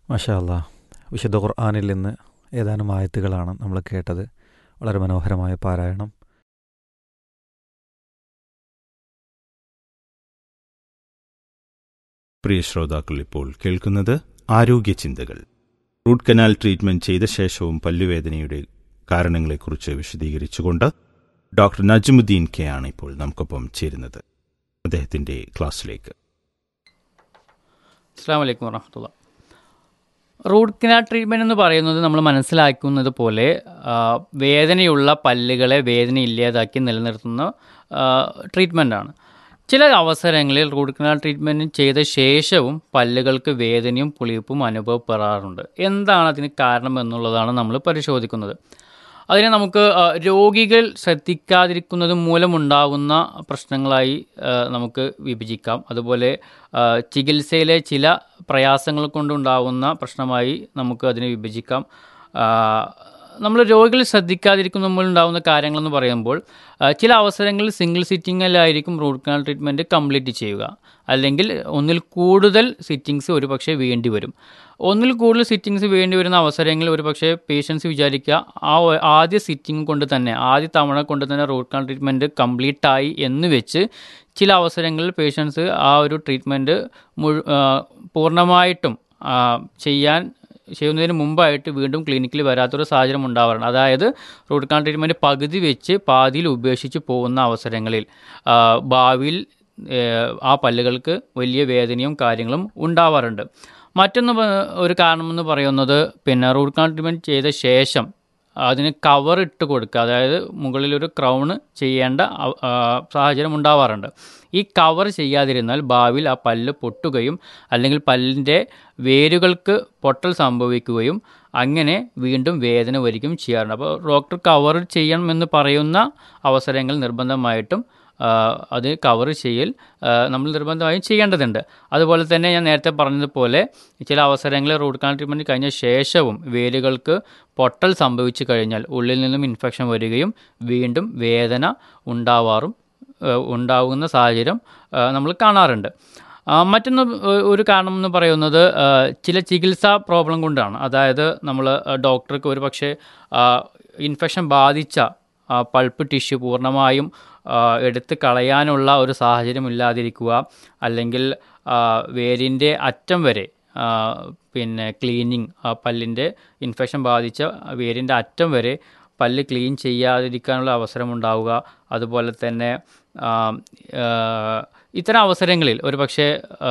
മാഷാ അല്ലാ വിശുദ്ധ ഖുർആാനിൽ നിന്ന് ഏതാനും ആയത്തുകളാണ് നമ്മൾ കേട്ടത് വളരെ മനോഹരമായ പാരായണം പ്രിയ ശ്രോതാക്കൾ ഇപ്പോൾ കേൾക്കുന്നത് ആരോഗ്യ ചിന്തകൾ റൂട്ട് കനാൽ ട്രീറ്റ്മെന്റ് ചെയ്ത ശേഷവും പല്ലുവേദനയുടെ കാരണങ്ങളെക്കുറിച്ച് വിശദീകരിച്ചുകൊണ്ട് ഡോക്ടർ നജ്മുദ്ദീൻ കെ ആണ് ഇപ്പോൾ നമുക്കൊപ്പം ചേരുന്നത് അദ്ദേഹത്തിന്റെ ക്ലാസ്സിലേക്ക് അസ്സാം വലൈക്കും വറഹമത്തുള്ള റൂട്ട് കനാൽ ട്രീറ്റ്മെൻറ്റ് എന്ന് പറയുന്നത് നമ്മൾ മനസ്സിലാക്കുന്നത് പോലെ ആ, വേദനയുള്ള പല്ലുകളെ വേദന ഇല്ലാതാക്കി നിലനിർത്തുന്ന ട്രീറ്റ്മെൻറ്റാണ് ചില അവസരങ്ങളിൽ റൂട്ട് കനാൽ ട്രീറ്റ്മെൻറ്റ് ചെയ്ത ശേഷവും പല്ലുകൾക്ക് വേദനയും പുളിപ്പും അനുഭവപ്പെടാറുണ്ട് എന്താണ് അതിന് കാരണം എന്നുള്ളതാണ് നമ്മൾ പരിശോധിക്കുന്നത് അതിനെ നമുക്ക് ആ, രോഗികൾ ശ്രദ്ധിക്കാതിരിക്കുന്നത് മൂലമുണ്ടാകുന്ന പ്രശ്നങ്ങളായി ആ, നമുക്ക് വിഭജിക്കാം അതുപോലെ ആ, ചികിത്സയിലെ ചില പ്രയാസങ്ങൾ കൊണ്ടുണ്ടാകുന്ന പ്രശ്നമായി നമുക്ക് അതിനെ വിഭജിക്കാം നമ്മൾ രോഗികൾ ശ്രദ്ധിക്കാതിരിക്കുന്ന മൂലമുണ്ടാകുന്ന കാര്യങ്ങളെന്ന് പറയുമ്പോൾ ആ, ചില അവസരങ്ങളിൽ സിംഗിൾ സിറ്റിങ്ങിലായിരിക്കും റൂട്ട് കനാൽ ട്രീറ്റ്മെൻറ്റ് കംപ്ലീറ്റ് ചെയ്യുക അല്ലെങ്കിൽ ഒന്നിൽ കൂടുതൽ സിറ്റിങ്സ് ഒരു പക്ഷേ വേണ്ടി വരും ഒന്നിൽ കൂടുതൽ സിറ്റിങ്സ് വേണ്ടി വരുന്ന അവസരങ്ങളിൽ ഒരു പക്ഷേ പേഷ്യൻസ് വിചാരിക്കുക ആ ഒ- ആദ്യ സിറ്റിംഗ് കൊണ്ട് തന്നെ ആദ്യ തവണ കൊണ്ട് തന്നെ റൂട്ട് കനാൽ ട്രീറ്റ്മെൻറ്റ് കംപ്ലീറ്റ് ആയി എന്ന് വെച്ച് ചില അവസരങ്ങളിൽ പേഷ്യൻസ് ആ ഒരു ട്രീറ്റ്മെൻറ്റ് മുഴു ആ, പൂർണ്ണമായിട്ടും ആ, ചെയ്യാൻ ചെയ്യുന്നതിന് മുമ്പായിട്ട് വീണ്ടും ക്ലിനിക്കിൽ വരാത്തൊരു സാഹചര്യം ഉണ്ടാവാറുണ്ട് അതായത് റൂട്ട് കനാൽ ട്രീറ്റ്മെൻറ്റ് പകുതി വെച്ച് പാതിയിൽ ഉപേക്ഷിച്ച് പോകുന്ന അവസരങ്ങളിൽ ആ, ഭാവിയിൽ ഏഹ്, ആ പല്ലുകൾക്ക് വലിയ വേദനയും കാര്യങ്ങളും ഉണ്ടാവാറുണ്ട് മറ്റൊന്ന് പ- ഒരു കാരണമെന്ന് പറയുന്നത് പിന്നെ റൂട്ട് കനാൽ ട്രീറ്റ്മെൻറ്റ് ചെയ്ത ശേഷം അതിന് കവർ ഇട്ട് കൊടുക്കുക അതായത് മുകളിലൊരു ക്രൗൺ ചെയ്യേണ്ട അവ- ആ, സാഹചര്യം ഉണ്ടാവാറുണ്ട് ഈ കവർ ചെയ്യാതിരുന്നാൽ ഭാവിയിൽ ആ പല്ല് പൊട്ടുകയും അല്ലെങ്കിൽ പല്ലിൻ്റെ വേരുകൾക്ക് പൊട്ടൽ സംഭവിക്കുകയും അങ്ങനെ വീണ്ടും വേദന വരികയും ചെയ്യാറുണ്ട് അപ്പോൾ ഡോക്ടർ കവർ ചെയ്യണമെന്ന് പറയുന്ന അവസരങ്ങൾ നിർബന്ധമായിട്ടും ആ, അത് കവർ ചെയ്യൽ ആ, നമ്മൾ നിർബന്ധമായും ചെയ്യേണ്ടതുണ്ട് അതുപോലെ തന്നെ ഞാൻ നേരത്തെ പറഞ്ഞതുപോലെ ചില അവസരങ്ങളിൽ റൂട്ട് കനാൽ ട്രീറ്റ്മെൻറ്റ് കഴിഞ്ഞ ശേഷവും വേരുകൾക്ക് പൊട്ടൽ സംഭവിച്ചു കഴിഞ്ഞാൽ ഉള്ളിൽ നിന്നും ഇൻഫെക്ഷൻ വരികയും വീണ്ടും വേദന ഉണ്ടാവാറും ആ, ഉണ്ടാകുന്ന സാഹചര്യം ആ, നമ്മൾ കാണാറുണ്ട് ആ, മറ്റൊന്ന് ഒ- ഒരു കാരണം എന്ന് പറയുന്നത് ആ, ചില ചികിത്സാ പ്രോബ്ലം കൊണ്ടാണ് അതായത് നമ്മൾ ഡോക്ടർക്ക് ഒരു പക്ഷേ ഇൻഫെക്ഷൻ ബാധിച്ച ആ, പൾപ്പ് ടിഷ്യൂ പൂർണ്ണമായും ആ, എടുത്ത് കളയാനുള്ള ഒരു സാഹചര്യം ഇല്ലാതിരിക്കുക അല്ലെങ്കിൽ ആ, വേരിൻ്റെ അറ്റം വരെ ആ, പിന്നെ ക്ലീനിങ് പല്ലിൻ്റെ ഇൻഫെക്ഷൻ ബാധിച്ച വേരിൻ്റെ അറ്റം വരെ പല്ല് ക്ലീൻ ചെയ്യാതിരിക്കാനുള്ള അവസരം ഉണ്ടാവുക അതുപോലെ തന്നെ ആ, ആ, ഇത്തരം അവസരങ്ങളിൽ ഒരു പക്ഷേ ആ,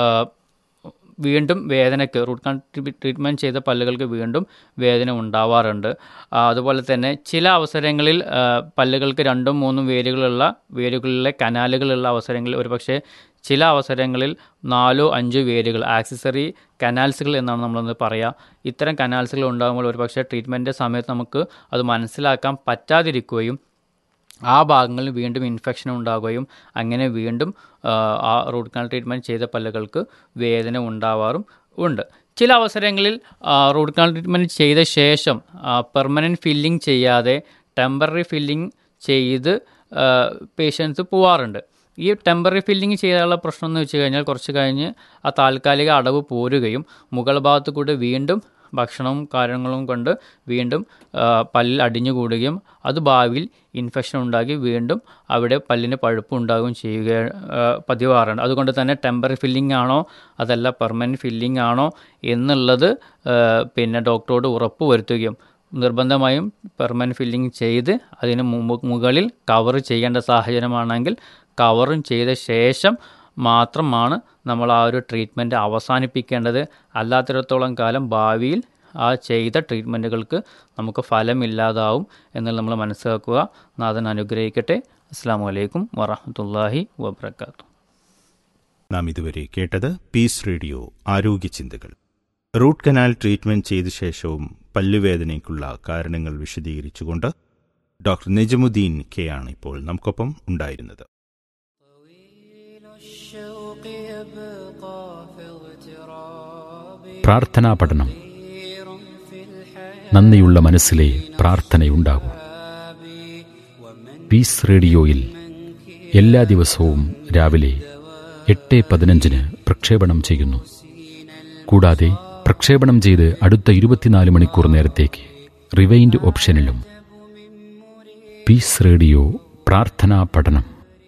വീണ്ടും വേദനയ്ക്ക് റൂട്ട് കനാൽ ട്രീറ്റ്മെൻറ്റ് ചെയ്ത പല്ലുകൾക്ക് വീണ്ടും വേദന ഉണ്ടാവാറുണ്ട് ആ, അതുപോലെ തന്നെ ചില അവസരങ്ങളിൽ ആ, പല്ലുകൾക്ക് രണ്ടും മൂന്നും വേരുകളുള്ള വേരുകളിലെ കനാലുകളുള്ള അവസരങ്ങളിൽ ഒരുപക്ഷെ ചില അവസരങ്ങളിൽ നാലോ അഞ്ചോ വേരുകൾ ആക്സസറി കനാൽസുകൾ എന്നാണ് നമ്മളൊന്ന് പറയുക ഇത്തരം കനാൽസുകൾ ഉണ്ടാകുമ്പോൾ ഒരുപക്ഷെ ട്രീറ്റ്മെൻറ്റ് സമയത്ത് നമുക്ക് അത് മനസ്സിലാക്കാൻ പറ്റാതിരിക്കുകയും ആ ഭാഗങ്ങളിൽ വീണ്ടും ഇൻഫെക്ഷൻ ഉണ്ടാകുകയും അങ്ങനെ വീണ്ടും ആ, ആ റൂട്ട് കനാൽ ട്രീറ്റ്മെൻറ്റ് ചെയ്ത പല്ലുകൾക്ക് വേദന ഉണ്ടാവാറും ഉണ്ട് ചില അവസരങ്ങളിൽ ആ, റൂട്ട് കനാൽ ട്രീറ്റ്മെൻറ്റ് ചെയ്ത ശേഷം പെർമനൻറ്റ് ഫില്ലിംഗ് ചെയ്യാതെ ടെമ്പററി ഫില്ലിംഗ് ചെയ്ത് പേഷ്യൻസ് പോവാറുണ്ട് ഈ ടെമ്പററി ഫില്ലിംഗ് ചെയ്യാനുള്ള പ്രശ്നം എന്ന് വെച്ച് കഴിഞ്ഞാൽ കുറച്ച് കഴിഞ്ഞ് ആ താൽക്കാലിക അടവ് പോരുകയും മുകൾ ഭാഗത്ത് കൂടി വീണ്ടും ഭക്ഷണവും കാര്യങ്ങളും കൊണ്ട് വീണ്ടും ആ, പല്ലിൽ അടിഞ്ഞുകൂടുകയും അത് ഭാവിയിൽ ഇൻഫെക്ഷൻ ഉണ്ടാക്കി വീണ്ടും അവിടെ പല്ലിന് പഴുപ്പ് ഉണ്ടാകുകയും ചെയ്യുക ആ, പതിവാറുണ്ട് അതുകൊണ്ട് തന്നെ ടെമ്പററി ഫില്ലിംഗ് ആണോ അതല്ല പെർമനൻറ്റ് ഫില്ലിംഗ് ആണോ എന്നുള്ളത് ആ, പിന്നെ ഡോക്ടറോട് ഉറപ്പ് വരുത്തുകയും നിർബന്ധമായും പെർമനൻറ്റ് ഫില്ലിംഗ് ചെയ്ത് അതിന് മുമ്പ് മുകളിൽ കവർ ചെയ്യേണ്ട സാഹചര്യമാണെങ്കിൽ കവറും ചെയ്ത ശേഷം മാത്രമാണ് നമ്മൾ ആ ഒരു ട്രീറ്റ്മെൻറ്റ് അവസാനിപ്പിക്കേണ്ടത് അല്ലാത്തിടത്തോളം കാലം ഭാവിയിൽ ആ ചെയ്ത ട്രീറ്റ്മെൻറ്റുകൾക്ക് നമുക്ക് ഫലമില്ലാതാവും എന്നുള്ളത് നമ്മൾ മനസ്സിലാക്കുക നാഥൻ അനുഗ്രഹിക്കട്ടെ അസ്സാം വലൈക്കും വറഹമത്തല്ലാഹി വബർക്കാത്തു നാം ഇതുവരെ കേട്ടത് പീസ് റേഡിയോ ആരോഗ്യ ചിന്തകൾ റൂട്ട് കനാൽ ട്രീറ്റ്മെന്റ് ചെയ്ത ശേഷവും പല്ലുവേദനയ്ക്കുള്ള കാരണങ്ങൾ വിശദീകരിച്ചുകൊണ്ട് ഡോക്ടർ നജമുദ്ദീൻ കെ ആണ് ഇപ്പോൾ നമുക്കൊപ്പം ഉണ്ടായിരുന്നത് الشوق يبقى في اغتراب പ്രാർത്ഥനാ പഠനം كثير في الحياة നന്ദിയുള്ള മനസ്സിലെ പ്രാർത്ഥനയുണ്ടാകൂ പീസ് റേഡിയോയിൽ എല്ലാ ദിവസവും രാവിലെ എട്ട് പതിനഞ്ചിന് പ്രക്ഷേപണം ചെയ്യുന്നു കൂടാതെ പ്രക്ഷേപണം ചെയ്ത് അടുത്ത ഇരുപത്തിനാല് മണിക്കൂർ നേരത്തേക്ക് റിവൈൻഡ് ഓപ്ഷനിലും പീസ് റേഡിയോ പ്രാർത്ഥനാ പഠനം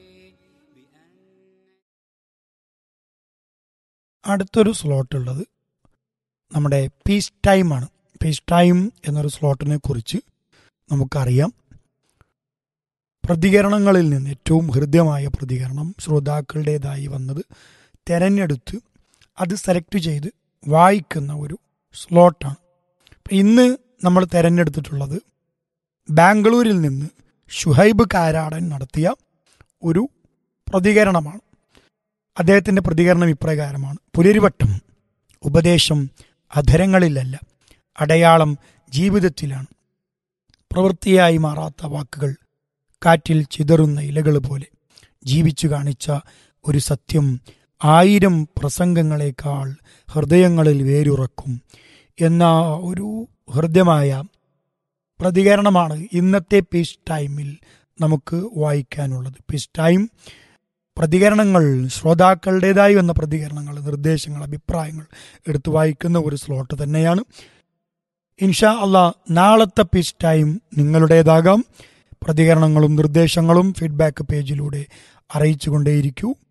അടുത്തൊരു സ്ലോട്ട് ഉള്ളത് നമ്മുടെ പീസ് ടൈമാണ് പീസ് ടൈം എന്നൊരു സ്ലോട്ടിനെ കുറിച്ച് നമുക്കറിയാം പ്രതികരണങ്ങളിൽ നിന്ന് ഏറ്റവും ഹൃദ്യമായ പ്രതികരണം ശ്രോതാക്കളുടേതായി വന്നത് തെരഞ്ഞെടുത്ത് അത് സെലക്ട് ചെയ്ത് വായിക്കുന്ന ഒരു സ്ലോട്ടാണ് അപ്പം ഇന്ന് നമ്മൾ തിരഞ്ഞെടുത്തിട്ടുള്ളത് ബാംഗ്ലൂരിൽ നിന്ന് ഷുഹൈബ് കാരാടൻ നടത്തിയ ഒരു പ്രതികരണമാണ് അദ്ദേഹത്തിൻ്റെ പ്രതികരണം ഇപ്രകാരമാണ് പുലരിവട്ടം ഉപദേശം അധരങ്ങളിലല്ല അടയാളം ജീവിതത്തിലാണ് പ്രവൃത്തിയായി മാറാത്ത വാക്കുകൾ കാറ്റിൽ ചിതറുന്ന ഇലകൾ പോലെ ജീവിച്ചു കാണിച്ച ഒരു സത്യം ആയിരം പ്രസംഗങ്ങളെക്കാൾ ഹൃദയങ്ങളിൽ വേരുറക്കും എന്ന ഒരു ഹൃദ്യമായ പ്രതികരണമാണ് ഇന്നത്തെ പീസ് ടൈമിൽ നമുക്ക് വായിക്കാനുള്ളത് പീസ് ടൈം പ്രതികരണങ്ങൾ ശ്രോതാക്കളുടേതായി വന്ന പ്രതികരണങ്ങൾ നിർദ്ദേശങ്ങൾ അഭിപ്രായങ്ങൾ എടുത്തു വായിക്കുന്ന ഒരു സ്ലോട്ട് തന്നെയാണ് ഇൻഷാ അള്ളാ നാളത്തെ പീസ് ടൈം നിങ്ങളുടേതാകാം പ്രതികരണങ്ങളും നിർദ്ദേശങ്ങളും ഫീഡ്ബാക്ക് പേജിലൂടെ അറിയിച്ചുകൊണ്ടേയിരിക്കൂ